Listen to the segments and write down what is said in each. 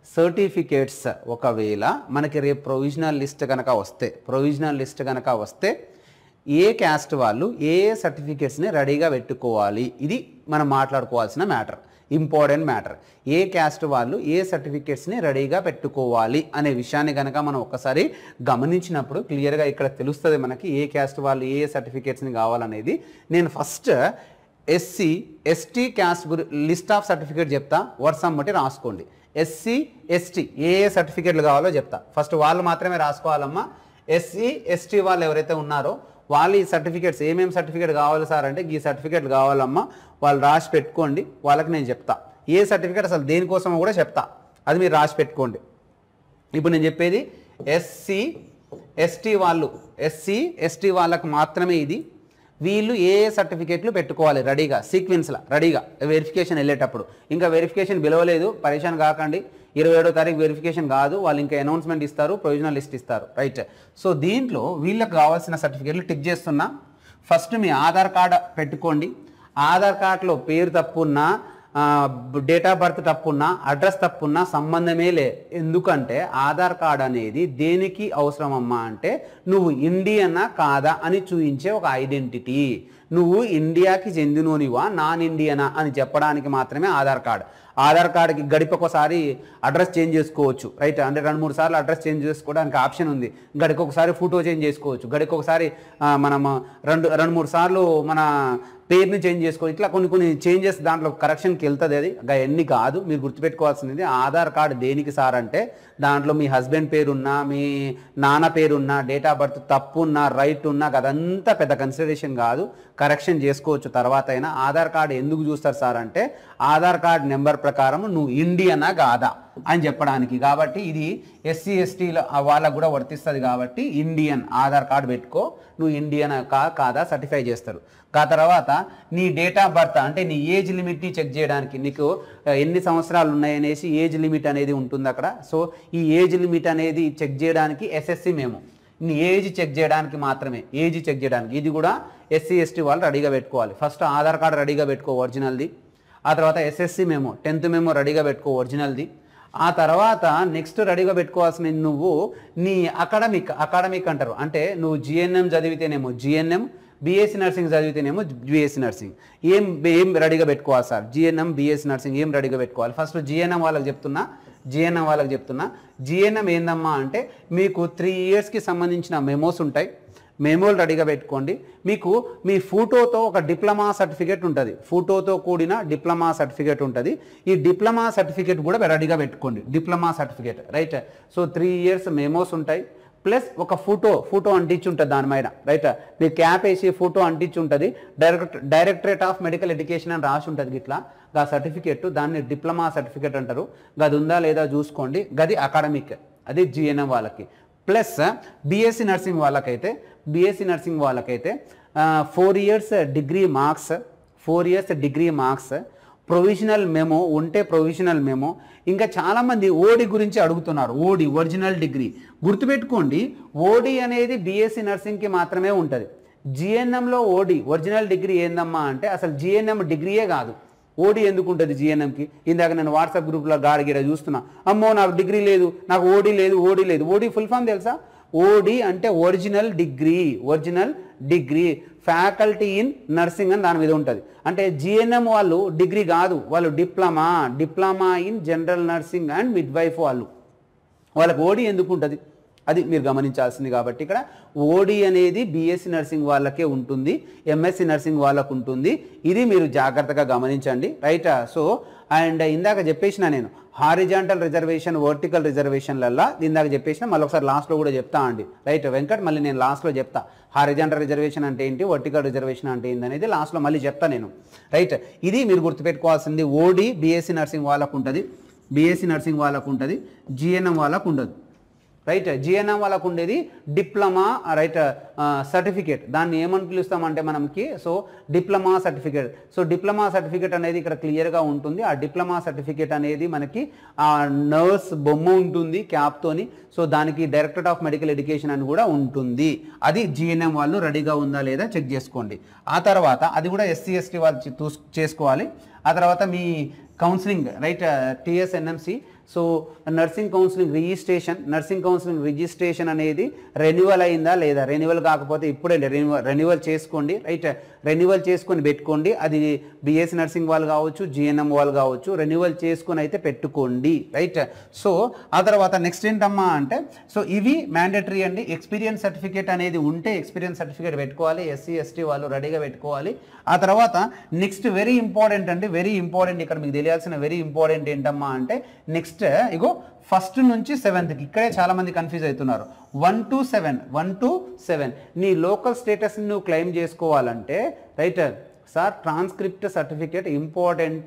certificates ఒకవేళ మనకి రేపు ప్రొవిజనల్ లిస్ట్ కనుక వస్తే ప్రొవిజనల్ లిస్ట్ కనుక వస్తే ఏ క్యాస్ట్ వాళ్ళు ఏ ఏ సర్టిఫికేట్స్ని రెడీగా పెట్టుకోవాలి ఇది మనం మాట్లాడుకోవాల్సిన మ్యాటర్ ఇంపార్టెంట్ మ్యాటర్ ఏ క్యాస్ట్ వాళ్ళు ఏ సర్టిఫికేట్స్ని రెడీగా పెట్టుకోవాలి అనే విషయాన్ని కనుక మనం ఒకసారి గమనించినప్పుడు క్లియర్గా ఇక్కడ తెలుస్తుంది మనకి ఏ క్యాస్ట్ వాళ్ళు ఏ ఏ సర్టిఫికేట్స్ని కావాలనేది నేను ఫస్ట్ ఎస్సీ ఎస్టీ క్యాస్ట్ గురి లిస్ట్ ఆఫ్ సర్టిఫికేట్ చెప్తా వర్షం బట్టి రాసుకోండి ఎస్సీ ఎస్టీ ఏ ఏ సర్టిఫికేట్లు కావాలో చెప్తా ఫస్ట్ వాళ్ళు మాత్రమే రాసుకోవాలమ్మా ఎస్సీ ఎస్టీ వాళ్ళు ఎవరైతే ఉన్నారో వాళ్ళు ఈ సర్టిఫికేట్స్ ఏమేమి సర్టిఫికేట్ కావాలి సార్ అంటే ఈ సర్టిఫికేట్లు కావాలమ్మా వాళ్ళు రాసి పెట్టుకోండి వాళ్ళకి నేను చెప్తా ఏ సర్టిఫికేట్ అసలు దేనికోసమో కూడా చెప్తా అది మీరు రాసి పెట్టుకోండి ఇప్పుడు నేను చెప్పేది ఎస్సీ ఎస్టీ వాళ్ళు ఎస్సీ ఎస్టీ వాళ్ళకు మాత్రమే ఇది వీళ్ళు ఏ ఏ సర్టిఫికేట్లు పెట్టుకోవాలి రెడీగా సీక్వెన్స్లో రెడీగా వెరిఫికేషన్ వెళ్ళేటప్పుడు ఇంకా వెరిఫికేషన్ పిలవలేదు పరేషాన్ కాకండి ఇరవై ఏడో తారీఖు వెరిఫికేషన్ కాదు వాళ్ళు ఇంకా అనౌన్స్మెంట్ ఇస్తారు ప్రొవిజనల్ లిస్ట్ ఇస్తారు రైట్ సో దీంట్లో వీళ్ళకి కావాల్సిన సర్టిఫికేట్లు టిక్ చేస్తున్నా ఫస్ట్ మీ ఆధార్ కార్డ్ పెట్టుకోండి ఆధార్ కార్డులో పేరు తప్పున్నా డేట్ ఆఫ్ బర్త్ తప్పున్నా అడ్రస్ తప్పున్నా సంబంధమే లే ఎందుకంటే ఆధార్ కార్డ్ అనేది దేనికి అవసరం అమ్మా అంటే నువ్వు ఇండియనా కాదా అని చూపించే ఒక ఐడెంటిటీ నువ్వు ఇండియాకి చెందినోనివా నాన్ ఇండియనా అని చెప్పడానికి మాత్రమే ఆధార్ కార్డ్ ఆధార్ కార్డుకి గడిపొకసారి అడ్రస్ చేంజ్ చేసుకోవచ్చు రైట్ అంటే రెండు మూడు సార్లు అడ్రస్ చేంజ్ చేసుకోవడానికి ఆప్షన్ ఉంది గడికి ఒకసారి ఫోటో చేంజ్ చేసుకోవచ్చు గడికి ఒకసారి ఆ, మనం రెండు రెండు మూడు సార్లు మన పేరుని చేంజ్ చేసుకోవచ్చు ఇట్లా కొన్ని కొన్ని చేంజెస్ దాంట్లో కరెక్షన్కి వెళ్తుంది అది ఇంకా ఎన్ని కాదు మీరు గుర్తుపెట్టుకోవాల్సింది ఆధార్ కార్డు దేనికి సార్ అంటే దాంట్లో మీ హస్బెండ్ పేరున్నా మీ నాన్న పేరున్నా డేట్ ఆఫ్ బర్త్ తప్పు ఉన్నా రైట్ ఉన్నా అదంతా పెద్ద కన్సిడరేషన్ కాదు కరెక్షన్ చేసుకోవచ్చు తర్వాత అయినా ఆధార్ కార్డు ఎందుకు చూస్తారు సార్ అంటే ఆధార్ కార్డ్ నెంబర్ ప్రకారం నువ్వు ఇండియనా కాదా అని చెప్పడానికి కాబట్టి ఇది ఎస్సీ ఎస్టీల వాళ్ళకు కూడా వర్తిస్తుంది కాబట్టి ఇండియన్ ఆధార్ కార్డు పెట్టుకో నువ్వు ఇండియన్ కా కాదా సర్టిఫై చేస్తారు ఆ తర్వాత నీ డేట్ ఆఫ్ బర్త్ అంటే నీ ఏజ్ లిమిట్ని చెక్ చేయడానికి నీకు ఆ, ఎన్ని సంవత్సరాలు ఉన్నాయనేసి ఏజ్ లిమిట్ అనేది ఉంటుంది అక్కడ సో ఈ ఏజ్ లిమిట్ అనేది చెక్ చేయడానికి ఎస్ఎస్సి మేము నీ ఏజ్ చెక్ చేయడానికి మాత్రమే ఏజ్ చెక్ చేయడానికి ఇది కూడా ఎస్సీ ఎస్టీ వాళ్ళు రెడీగా పెట్టుకోవాలి ఫస్ట్ ఆధార్ కార్డు రెడీగా పెట్టుకో ఒరిజినల్ది ఆ తర్వాత ఎస్ఎస్సి మేము టెన్త్ మేము రెడీగా పెట్టుకో ఒరిజినల్ది ఆ తర్వాత నెక్స్ట్ రెడీగా పెట్టుకోవాల్సిన నువ్వు నీ అకాడమిక్ అకాడమిక్ అంటారు అంటే నువ్వు జిఎన్ఎం చదివితేనేమో జిఎన్ఎం బీఎస్సీ నర్సింగ్ చదివితేనేమో బీఎస్సీ నర్సింగ్ ఏం ఏం రెడీగా పెట్టుకోవాలి సార్ జిఎన్ఎం బీఎస్సీ నర్సింగ్ ఏం రెడీగా పెట్టుకోవాలి ఫస్ట్ జిఎన్ఎం వాళ్ళకి చెప్తున్నా జిఎన్ఎం వాళ్ళకి చెప్తున్నా జిఎన్ఎం ఏందమ్మా అంటే మీకు త్రీ ఇయర్స్కి సంబంధించిన మెమోస్ ఉంటాయి మెమోలు రెడీగా పెట్టుకోండి మీకు మీ ఫోటోతో ఒక డిప్లొమా సర్టిఫికేట్ ఉంటుంది ఫోటోతో కూడిన డిప్లొమా సర్టిఫికేట్ ఉంటుంది ఈ డిప్లొమా సర్టిఫికేట్ కూడా రెడీగా పెట్టుకోండి diploma certificate right so three years memos ఉంటాయి ప్లస్ ఒక ఫోటో ఫోటో అంటించి ఉంటుంది దాని మీద రైట్ మీరు క్యాప్ వేసి ఫోటో అంటించి ఉంటుంది direct directorate of medical education అని రాసి ఉంటుంది ఇట్లా గా సర్టిఫికేట్ దాన్ని డిప్లొమా సర్టిఫికేట్ అంటారు గది ఉందా లేదా చూసుకోండి గది అకాడమిక్ అది జిఎన్ఎం వాళ్ళకి ప్లస్ బీఎస్సీ నర్సింగ్ వాళ్ళకైతే బీఎస్సీ నర్సింగ్ వాళ్ళకైతే four years degree marks four years degree marks provisional memo ఉంటే ప్రొవిజనల్ మెమో ఇంకా చాలామంది ఓడి గురించి అడుగుతున్నారు ఓడి ఒరిజినల్ డిగ్రీ గుర్తుపెట్టుకోండి ఓడి అనేది బీఎస్సీ నర్సింగ్కి మాత్రమే ఉంటుంది జిఎన్ఎంలో ఓడి ఒరిజినల్ డిగ్రీ ఏందమ్మా అంటే అసలు జిఎన్ఎం డిగ్రీయే కాదు ఓడి ఎందుకు ఉంటుంది జిఎన్ఎంకి ఇందాక నేను వాట్సాప్ గ్రూప్లో గాడిగిడ చూస్తున్నా అమ్మో నాకు డిగ్రీ లేదు నాకు ఓడి లేదు ఓడి లేదు ఓడి ఫుల్ ఫామ్ తెలుసా ఓడి అంటే original degree original degree faculty in nursing అని దాని మీద ఉంటుంది అంటే జిఎన్ఎం వాళ్ళు డిగ్రీ కాదు వాళ్ళు diploma diploma in general nursing and midwife వాళ్ళు వాళ్ళకి ఓడి ఎందుకు ఉంటుంది అది మీరు గమనించాల్సింది కాబట్టి ఇక్కడ ఓడి అనేది బీఎస్సీ నర్సింగ్ వాళ్ళకే ఉంటుంది ఎంఎస్సి నర్సింగ్ వాళ్ళకు ఉంటుంది ఇది మీరు జాగ్రత్తగా గమనించండి రైట్ సో అండ్ ఇందాక చెప్పేసిన నేను హారిజాంటల్ రిజర్వేషన్ వర్టికల్ రిజర్వేషన్లల్లా ఇందాక చెప్పేసిన మళ్ళీ ఒకసారి లాస్ట్లో కూడా చెప్తా అండి రైట్ వెంకట్ మళ్ళీ నేను లాస్ట్లో చెప్తా హారిజాంటల్ రిజర్వేషన్ అంటే ఏంటి వర్టికల్ రిజర్వేషన్ అంటే ఏంటి అనేది లాస్ట్లో మళ్ళీ చెప్తా నేను రైట్ ఇది మీరు గుర్తుపెట్టుకోవాల్సింది ఓడి బీఎస్సీ నర్సింగ్ వాళ్ళకు ఉంటుంది బీఎస్సీ నర్సింగ్ వాళ్ళకు ఉంటుంది జిఎన్ఎం వాళ్ళకు ఉండదు రైట్ జిఎన్ఎం వాళ్ళకు ఉండేది డిప్లొమా రైట్ సర్టిఫికేట్ దాన్ని ఏమని పిలుస్తామంటే మనకి so diploma certificate so diploma certificate అనేది ఇక్కడ క్లియర్గా ఉంటుంది ఆ డిప్లొమా సర్టిఫికేట్ అనేది మనకి ఆ నర్స్ బొమ్మ ఉంటుంది క్యాప్తోని సో దానికి డైరెక్టరేట్ ఆఫ్ మెడికల్ ఎడ్యుకేషన్ అని కూడా ఉంటుంది అది జిఎన్ఎం వాళ్ళు రెడీగా ఉందా లేదా చెక్ చేసుకోండి ఆ తర్వాత అది కూడా ఎస్సీ ఎస్టీ వాళ్ళు చే- చూస్- చేసుకోవాలి ఆ తర్వాత మీ counselling right TSNMC so nursing counselling registration nursing counselling registration అనేది రెన్యువల్ అయిందా లేదా రెన్యువల్ కాకపోతే ఇప్పుడే రెన్యువల్ రెన్యువల్ చేసుకోండి రైట్ రెన్యువల్ చేసుకొని పెట్టుకోండి అది బిఎస్సి నర్సింగ్ వాళ్ళు కావచ్చు జిఎన్ఎం వాళ్ళు కావచ్చు రెన్యువల్ చేసుకొని అయితే పెట్టుకోండి రైట్ సో ఆ తర్వాత నెక్స్ట్ ఏంటమ్మా అంటే సో ఇవి మ్యాండేటరీ అండి ఎక్స్పీరియన్స్ సర్టిఫికేట్ అనేది ఉంటే ఎక్స్పీరియన్స్ సర్టిఫికేట్ పెట్టుకోవాలి ఎస్సీ ఎస్టీ వాళ్ళు రెడీగా పెట్టుకోవాలి ఆ తర్వాత నెక్స్ట్ వెరీ ఇంపార్టెంట్ అండి వెరీ ఇంపార్టెంట్ ఇక్కడ మీకు తెలియాల్సిన వెరీ ఇంపార్టెంట్ ఏంటమ్మా అంటే నెక్స్ట్ ఇగో ఫస్ట్ నుంచి సెవెంత్కి ఇక్కడే చాలా మంది కన్ఫ్యూజ్ అవుతున్నారు one two seven one two seven నీ లోకల్ స్టేటస్ని నువ్వు క్లెయిమ్ చేసుకోవాలంటే right sir transcript certificate important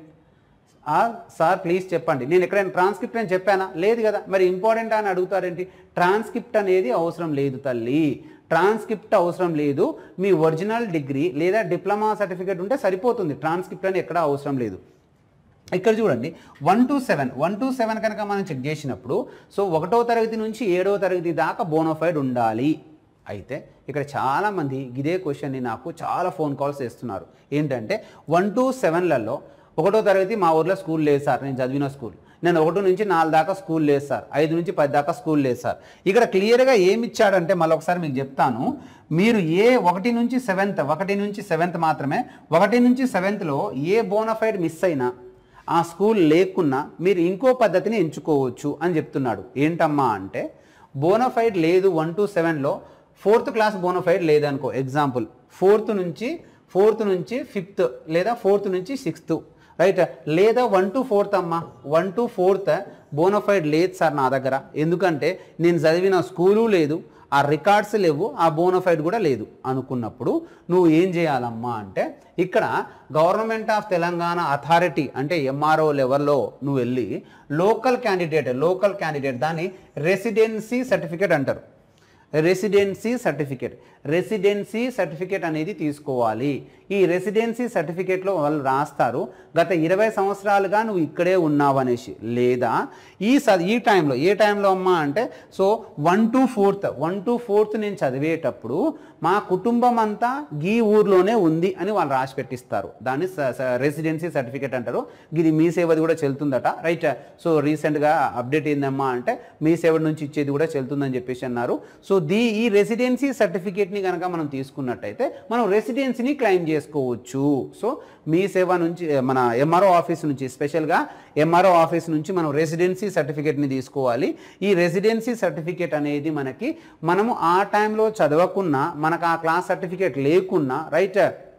ఆ సార్ ప్లీజ్ చెప్పండి నేను ఎక్కడైనా ట్రాన్స్క్రిప్ట్ అని చెప్పానా లేదు కదా మరి ఇంపార్టెంట్ అని అడుగుతారేంటి ట్రాన్స్క్రిప్ట్ అనేది అవసరం లేదు తల్లి ట్రాన్స్క్రిప్ట్ అవసరం లేదు మీ ఒరిజినల్ డిగ్రీ లేదా డిప్లొమా సర్టిఫికేట్ ఉంటే సరిపోతుంది ట్రాన్స్క్రిప్ట్ అని ఎక్కడ అవసరం లేదు ఇక్కడ చూడండి one two seven one two seven కనుక మనం చెక్ చేసినప్పుడు సో ఒకటో తరగతి నుంచి ఏడవ తరగతి దాకా బోనోఫైడ్ ఉండాలి అయితే ఇక్కడ చాలామంది ఇదే క్వశ్చన్ని నాకు చాలా ఫోన్ కాల్స్ చేస్తున్నారు ఏంటంటే వన్ టు సెవెన్లలో ఒకటో తరగతి మా ఊర్లో స్కూల్ లేదు సార్ నేను చదివిన స్కూల్ నేను ఒకటి నుంచి నాలుగు దాకా స్కూల్ లేదు సార్ ఐదు నుంచి పది దాకా స్కూల్ లేదు సార్ ఇక్కడ క్లియర్గా ఏమి ఇచ్చాడంటే మళ్ళీ ఒకసారి మీకు చెప్తాను మీరు ఏ ఒకటి నుంచి సెవెంత్ ఒకటి నుంచి సెవెంత్ మాత్రమే ఒకటి నుంచి సెవెంత్లో ఏ బోనఫైడ్ మిస్ అయినా ఆ స్కూల్ లేకున్నా మీరు ఇంకో పద్ధతిని ఎంచుకోవచ్చు అని చెప్తున్నాడు ఏంటమ్మా అంటే బోనఫైడ్ లేదు వన్ టు సెవెన్లో ఫోర్త్ క్లాస్ బోనఫైడ్ లేదనుకో ఎగ్జాంపుల్ ఫోర్త్ నుంచి ఫోర్త్ నుంచి ఫిఫ్త్ లేదా ఫోర్త్ నుంచి సిక్స్త్ రైట్ లేదా వన్ టు ఫోర్త్ అమ్మా వన్ టు ఫోర్త్ బోనఫైడ్ లేదు సార్ నా దగ్గర ఎందుకంటే నేను చదివిన స్కూలు లేదు ఆ రికార్డ్స్ లేవు ఆ బోనఫైడ్ కూడా లేదు అనుకున్నప్పుడు నువ్వు ఏం చేయాలమ్మా అంటే ఇక్కడ గవర్నమెంట్ ఆఫ్ తెలంగాణ అథారిటీ అంటే ఎంఆర్ఓ లెవెల్లో నువ్వు వెళ్ళి లోకల్ క్యాండిడేట్ లోకల్ క్యాండిడేట్ దాన్ని రెసిడెన్సీ సర్టిఫికేట్ అంటారు రెసిడెన్సీ సర్టిఫికేట్ రెసిడెన్సీ సర్టిఫికేట్ అనేది తీసుకోవాలి ఈ రెసిడెన్సీ సర్టిఫికేట్లో వాళ్ళు రాస్తారు గత ఇరవై సంవత్సరాలుగా నువ్వు ఇక్కడే ఉన్నావు అనేసి లేదా ఈ స ఈ టైంలో ఏ టైంలో అమ్మా అంటే so one two fourth one two fourth నేను చదివేటప్పుడు మా కుటుంబం అంతా ఈ ఊర్లోనే ఉంది అని వాళ్ళు రాసి పెట్టిస్తారు దాన్ని రెసిడెన్సీ సర్టిఫికేట్ అంటారు ఇది మీ సేవది కూడా చెల్తుందట రైట్ సో రీసెంట్గా అప్డేట్ ఏందమ్మా అంటే మీ సేవ నుంచి ఇచ్చేది కూడా చెల్తుందని చెప్పేసి అన్నారు సో దీ ఈ రెసిడెన్సీ సర్టిఫికేట్ని కనుక మనం తీసుకున్నట్టయితే మనం రెసిడెన్సీని క్లెయిమ్ చేసుకోవచ్చు సో మీ సేవ నుంచి మన ఎంఆర్ఓ ఆఫీస్ నుంచి స్పెషల్గా ఎంఆర్ఓ ఆఫీస్ నుంచి మనం రెసిడెన్సీ సర్టిఫికేట్ని తీసుకోవాలి ఈ రెసిడెన్సీ సర్టిఫికేట్ అనేది మనకి మనము ఆ టైంలో చదవకున్నా మనకు ఆ క్లాస్ సర్టిఫికేట్ లేకున్నా రైట్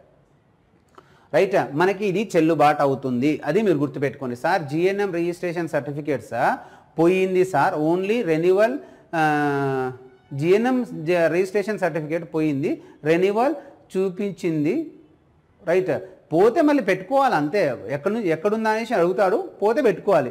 రైట్ మనకి ఇది చెల్లుబాటు అవుతుంది అది మీరు గుర్తుపెట్టుకోండి సార్ జిఎన్ఎం రిజిస్ట్రేషన్ సర్టిఫికేట్స్ పోయింది sir only renewal GNM registration certificate పోయింది రెన్యువల్ చూపించింది రైట్ పోతే మళ్ళీ పెట్టుకోవాలి అంతే ఎక్కడ నుంచి ఎక్కడుందా అనేసి అడుగుతాడు పోతే పెట్టుకోవాలి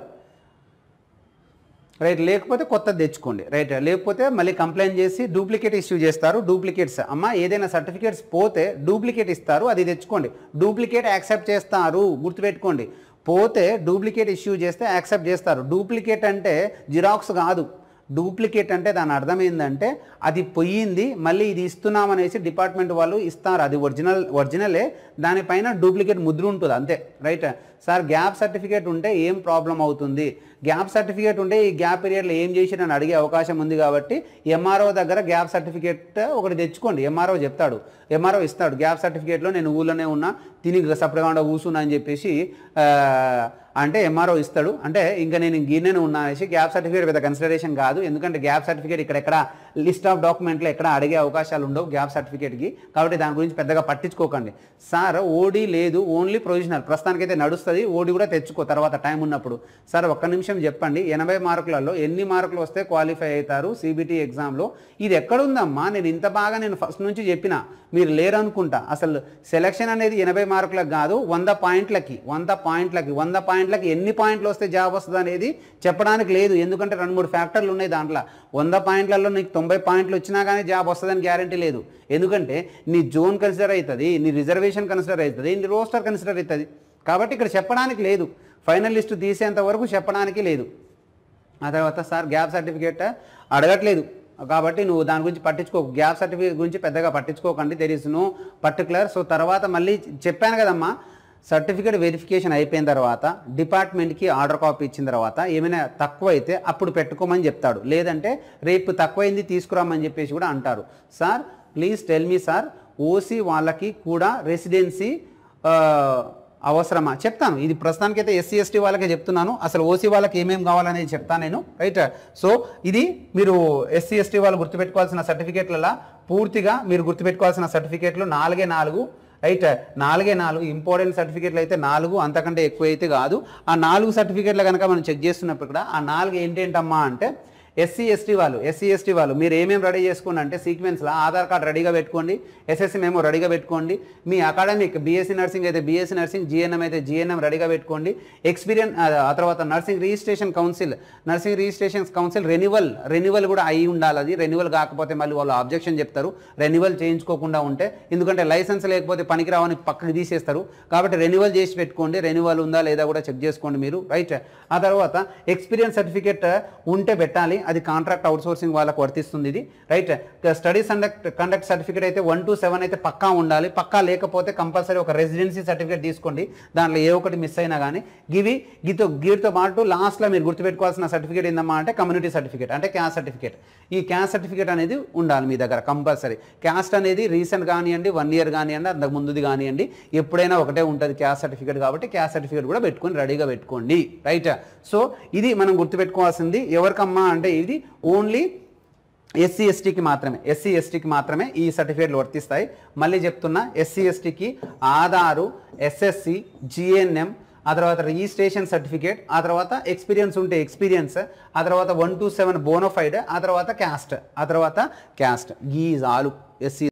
రైట్ లేకపోతే కొత్తది తెచ్చుకోండి రైట్ లేకపోతే మళ్ళీ కంప్లైంట్ చేసి డూప్లికేట్ ఇష్యూ చేస్తారు డూప్లికేట్స్ అమ్మ ఏదైనా సర్టిఫికేట్స్ పోతే డూప్లికేట్ ఇస్తారు అది తెచ్చుకోండి డూప్లికేట్ యాక్సెప్ట్ చేస్తారు గుర్తుపెట్టుకోండి పోతే డూప్లికేట్ ఇష్యూ చేస్తే యాక్సెప్ట్ చేస్తారు డూప్లికేట్ అంటే జిరాక్స్ కాదు డూప్లికేట్ అంటే దాని అర్థం ఏంటంటే అది పోయింది మళ్ళీ ఇది ఇస్తున్నామనేసి డిపార్ట్మెంట్ వాళ్ళు ఇస్తారు అది ఒరిజినల్ ఒరిజినలే దానిపైన డూప్లికేట్ ముద్ర ఉంటుంది అంతే రైట్ సార్ గ్యాప్ సర్టిఫికేట్ ఉంటే ఏం ప్రాబ్లం అవుతుంది గ్యాప్ సర్టిఫికేట్ ఉంటే ఈ గ్యాప్ పీరియడ్లో ఏం చేసిరని అడిగే అవకాశం ఉంది కాబట్టి ఎంఆర్ఓ దగ్గర గ్యాప్ సర్టిఫికేట్ ఒకటి తెచ్చుకోండి ఎంఆర్ఓ చెప్తాడు ఎంఆర్ఓ ఇస్తాడు గ్యాప్ సర్టిఫికేట్లో నేను ఊళ్ళోనే ఉన్నా తిని సపరేట్గా కూర్చున్నా అని చెప్పేసి ఆ, అంటే ఎంఆర్ఓ ఇస్తాడు అంటే ఇంకా నేను గిన్నెను ఉన్నా అనేసి గ్యాప్ సర్టిఫికేట్ పెద్ద కన్సిడరేషన్ కాదు ఎందుకంటే గ్యాప్ సర్టిఫికేట్ ఇక్కడ ఎక్కడ లిస్ట్ ఆఫ్ డాక్యుమెంట్లో ఎక్కడ అడిగే అవకాశాలు ఉండవు గ్యాప్ సర్టిఫికేట్కి కాబట్టి దాని గురించి పెద్దగా పట్టించుకోకండి సార్ ఓడి లేదు ఓన్లీ ప్రొవిజనల్ ప్రస్తుతానికైతే నడుస్తుంది ఓడి కూడా తెచ్చుకో తర్వాత టైం ఉన్నప్పుడు సార్ ఒక్క నిమిషం చెప్పండి ఎనభై మార్కులలో ఎన్ని మార్కులు వస్తే క్వాలిఫై అవుతారు సిబిటి ఎగ్జామ్లో ఇది ఎక్కడుందమ్మా నేను ఇంత బాగా నేను ఫస్ట్ నుంచి చెప్పిన మీరు లేరనుకుంటా అసలు సెలక్షన్ అనేది ఎనభై మార్కులకు కాదు వంద పాయింట్లకి వంద పాయింట్లకి వంద పాయింట్లకి ఎన్ని పాయింట్లు వస్తే జాబ్ వస్తుంది అనేది చెప్పడానికి లేదు ఎందుకంటే రెండు మూడు ఫ్యాక్టర్లు ఉన్నాయి దాంట్లో వంద పాయింట్లలో నీకు తొంభై పాయింట్లు వచ్చినా కానీ జాబ్ వస్తుందని గ్యారంటీ లేదు ఎందుకంటే నీ జోన్ కన్సిడర్ అవుతుంది నీ రిజర్వేషన్ కన్సిడర్ అవుతుంది నీ రోస్టర్ కన్సిడర్ అవుతుంది కాబట్టి ఇక్కడ చెప్పడానికి లేదు ఫైనల్ లిస్ట్ తీసేంత వరకు చెప్పడానికి లేదు ఆ తర్వాత సార్ గ్యాప్ సర్టిఫికేట్ అడగట్లేదు కాబట్టి నువ్వు దాని గురించి పట్టించుకో గ్యాప్ సర్టిఫికేట్ గురించి పెద్దగా పట్టించుకోకండి there is no particular so తర్వాత మళ్ళీ చెప్పాను కదమ్మా సర్టిఫికేట్ వెరిఫికేషన్ అయిపోయిన తర్వాత డిపార్ట్మెంట్కి ఆర్డర్ కాపీ ఇచ్చిన తర్వాత ఏమైనా తక్కువ అయితే అప్పుడు పెట్టుకోమని చెప్తాడు లేదంటే రేపు తక్కువైంది తీసుకురామని చెప్పేసి కూడా అంటారు sir please tell me sir OC వాళ్ళకి కూడా రెసిడెన్సీ అవసరమా చెప్తాను ఇది ప్రస్తుతానికైతే ఎస్సీ ఎస్టీ వాళ్ళకే చెప్తున్నాను అసలు ఓసీ వాళ్ళకి ఏమేమి కావాలనేది చెప్తాను నేను రైట్ సో ఇది మీరు ఎస్సీ ఎస్టీ వాళ్ళు గుర్తుపెట్టుకోవాల్సిన సర్టిఫికేట్లలో పూర్తిగా మీరు గుర్తుపెట్టుకోవాల్సిన సర్టిఫికేట్లు నాలుగే నాలుగు రైట్ నాలుగే నాలుగు ఇంపార్టెంట్ సర్టిఫికేట్లు అయితే నాలుగు అంతకంటే ఎక్కువ అయితే కాదు ఆ నాలుగు సర్టిఫికేట్లు కనుక మనం చెక్ చేస్తున్నప్పుడు కూడా ఆ నాలుగు ఏంటేంటమ్మా అంటే ఎస్సీ ఎస్టీ వాళ్ళు ఎస్సీ ఎస్టీ వాళ్ళు మీరు ఏమేమి రెడీ చేసుకోండి అంటే సీక్వెన్స్లో ఆధార్ కార్డ్ రెడీగా పెట్టుకోండి ఎస్ఎస్సి మేము రెడీగా పెట్టుకోండి మీ అకాడమిక్ బీఎస్సీ నర్సింగ్ అయితే బీఎస్సీ నర్సింగ్ జిఎన్ఎం అయితే జిఎన్ఎం రెడీగా పెట్టుకోండి ఎక్స్పీరియన్స్ ఆ తర్వాత nursing registration council nursing registration council renewal renewal కూడా అయి ఉండాలి అది రెన్యువల్ కాకపోతే మళ్ళీ వాళ్ళు ఆబ్జెక్షన్ చెప్తారు రెన్యువల్ చేయించుకోకుండా ఉంటే ఎందుకంటే లైసెన్స్ లేకపోతే పనికిరావని పక్కకి తీసేస్తారు కాబట్టి రెన్యువల్ చేసి పెట్టుకోండి రెన్యువల్ ఉందా లేదా కూడా చెక్ చేసుకోండి మీరు రైట్ ఆ తర్వాత ఎక్స్పీరియన్స్ సర్టిఫికేట్ ఉంటే పెట్టాలి అది కాంట్రాక్ట్ అవుట్సోర్సింగ్ వాళ్ళకు వర్తిస్తుంది ఇది right studies conduct conduct certificate అయితే వన్ టు సెవెన్ అయితే పక్కా ఉండాలి పక్కా లేకపోతే కంపల్సరీ ఒక రెసిడెన్సీ సర్టిఫికేట్ తీసుకోండి దాంట్లో ఏ ఒకటి మిస్ అయినా కానీ గివి గీతో గీటితో పాటు లాస్ట్లో మీరు గుర్తుపెట్టుకోవాల్సిన సర్టిఫికేట్ ఏందమ్మా అంటే కమ్యూనిటీ సర్టిఫికేట్ అంటే క్యాస్ట్ సర్టిఫికేట్ ఈ క్యాస్ట్ సర్టిఫికేట్ అనేది ఉండాలి మీ దగ్గర కంపల్సరీ క్యాస్ట్ అనేది రీసెంట్ కానివ్వండి వన్ ఇయర్ కానివ్వండి అంతకు ముందుది కానివ్వండి ఎప్పుడైనా ఒకటే ఉంటుంది క్యాస్ట్ సర్టిఫికేట్ కాబట్టి క్యాస్ట్ సర్టిఫికేట్ కూడా పెట్టుకొని రెడీగా పెట్టుకోండి రైట్ సో ఇది మనం గుర్తుపెట్టుకోవాల్సింది ఎవరికమ్మా అంటే ఇది ఓన్లీ ఎస్సీ ఎస్టీకి మాత్రమే ఎస్సీ ఎస్టీకి మాత్రమే ఈ సర్టిఫికేట్లు వర్తిస్తాయి మళ్ళీ చెప్తున్నా ఎస్సీ ఎస్టీకి ఆధారు ఎస్ఎస్సి జిఎన్ఎం ఆ తర్వాత రిజిస్ట్రేషన్ సర్టిఫికేట్ ఆ తర్వాత ఎక్స్పీరియన్స్ ఉంటే ఎక్స్పీరియన్స్ ఆ తర్వాత వన్ టు సెవెన్ బోనోఫైడ్ ఆ తర్వాత క్యాస్ట్ ఆ తర్వాత క్యాస్ట్ గీజ్ ఆలు ఎస్సీ